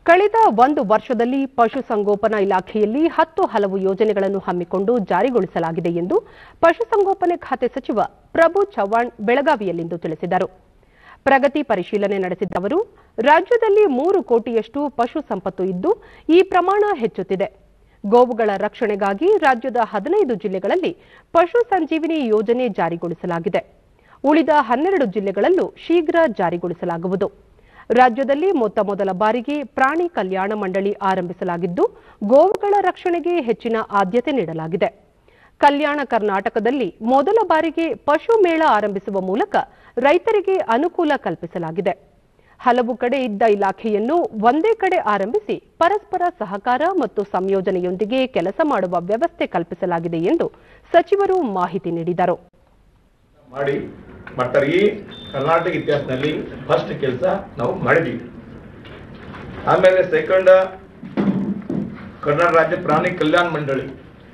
ಕಳೆದ ಒಂದು ವರ್ಷದಲ್ಲಿ ಪಶುಸಂಗೋಪನಾ ಇಲಾಖೆಯಲ್ಲಿ ಹತ್ತು ಹಲವು ಯೋಜನೆಗಳನ್ನು ಹಮ್ಮಿಕೊಂಡು ಜಾರಿಗೊಳಿಸಲಾಗಿದೆ ಎಂದು ಪಶುಸಂಗೋಪನೆ ಖಾತೆ ಸಚಿವ ಪ್ರಭು ಚವ್ಹಾಣ್ ಬೆಳಗಾವಿಯಲ್ಲಿಂದು ತಿಳಿಸಿದರು ಪ್ರಗತಿ ಪರಿಶೀಲನೆ ನಡೆಸಿದ ಅವರು ರಾಜ್ಯದಲ್ಲಿ ಮೂರು ಕೋಟಿಯಷ್ಟು ಪಶು ಸಂಪತ್ತು ಇದ್ದು ಈ ಪ್ರಮಾಣ ಹೆಚ್ಚುತ್ತಿದೆ ಗೋವುಗಳ ರಕ್ಷಣೆಗಾಗಿ ರಾಜ್ಯದ ಹದಿನೈದು ಜಿಲ್ಲೆಗಳಲ್ಲಿ ಪಶು ಸಂಜೀವಿನಿ ಯೋಜನೆ ಜಾರಿಗೊಳಿಸಲಾಗಿದೆ ಉಳಿದ ಹನ್ನೆರಡು ಜಿಲ್ಲೆಗಳಲ್ಲೂ ಶೀಘ್ರ ಜಾರಿಗೊಳಿಸಲಾಗುವುದು ರಾಜ್ಯದಲ್ಲಿ ಮೊತ್ತ ಮೊದಲ ಬಾರಿಗೆ ಪ್ರಾಣಿ ಕಲ್ಯಾಣ ಮಂಡಳಿ ಆರಂಭಿಸಲಾಗಿದ್ದು ಗೋವುಗಳ ರಕ್ಷಣೆಗೆ ಹೆಚ್ಚಿನ ಆದ್ಯತೆ ನೀಡಲಾಗಿದೆ ಕಲ್ಯಾಣ ಕರ್ನಾಟಕದಲ್ಲಿ ಮೊದಲ ಬಾರಿಗೆ ಪಶು ಮೇಳ ಆರಂಭಿಸುವ ಮೂಲಕ ರೈತರಿಗೆ ಅನುಕೂಲ ಕಲ್ಪಿಸಲಾಗಿದೆ ಹಲವು ಕಡೆ ಇದ್ದ ಇಲಾಖೆಯನ್ನು ಒಂದೇ ಕಡೆ ಆರಂಭಿಸಿ ಪರಸ್ಪರ ಸಹಕಾರ ಮತ್ತು ಸಂಯೋಜನೆಯೊಂದಿಗೆ ಕೆಲಸ ಮಾಡುವ ವ್ಯವಸ್ಥೆ ಕಲ್ಪಿಸಲಾಗಿದೆ ಎಂದು ಸಚಿವರು ಮಾಹಿತಿ ನೀಡಿದರು ಮಾಡಿ ಬಟ್ ಈ ಕರ್ನಾಟಕ ಇತಿಹಾಸದಲ್ಲಿ ಫಸ್ಟ್ ಕೆಲಸ ನಾವು ಮಾಡಿದೀವಿ ಆಮೇಲೆ ಸೆಕೆಂಡ್ ಕರ್ನಾಟಕ ರಾಜ್ಯ ಪ್ರಾಣಿ ಕಲ್ಯಾಣ ಮಂಡಳಿ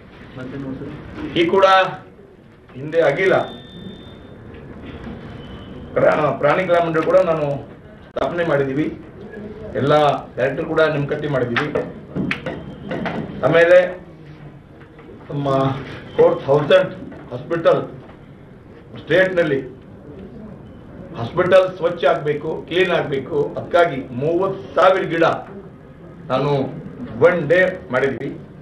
ಈ ಕೂಡ ಹಿಂದೆ ಆಗಿಲ್ಲ ಪ್ರಾ- ಪ್ರಾಣಿ ಕಲ್ಯಾಣ ಮಂಡಳಿ ಕೂಡ ನಾನು ಸ್ಥಾಪನೆ ಮಾಡಿದೀವಿ ಎಲ್ಲ ಡೈರೆಕ್ಟರ್ ಕೂಡ ನೇಮಕತಿ ಮಾಡಿದೀವಿ ಆಮೇಲೆ ನಮ್ಮ ಫೋರ್ ಥೌಸಂಡ್ ಹಾಸ್ಪಿಟಲ್ ಸ್ಟೇಟ್ನಲ್ಲಿ ಹಾಸ್ಪಿಟಲ್ ಸ್ವಚ್ಛ ಆಗಬೇಕು ಕ್ಲೀನ್ ಆಗಬೇಕು ಅದಕ್ಕಾಗಿ ಮೂವತ್ತು ಸಾವಿರ ಗಿಡ ನಾನು ಒನ್ ಡೇ ಮಾಡಿದ್ವಿ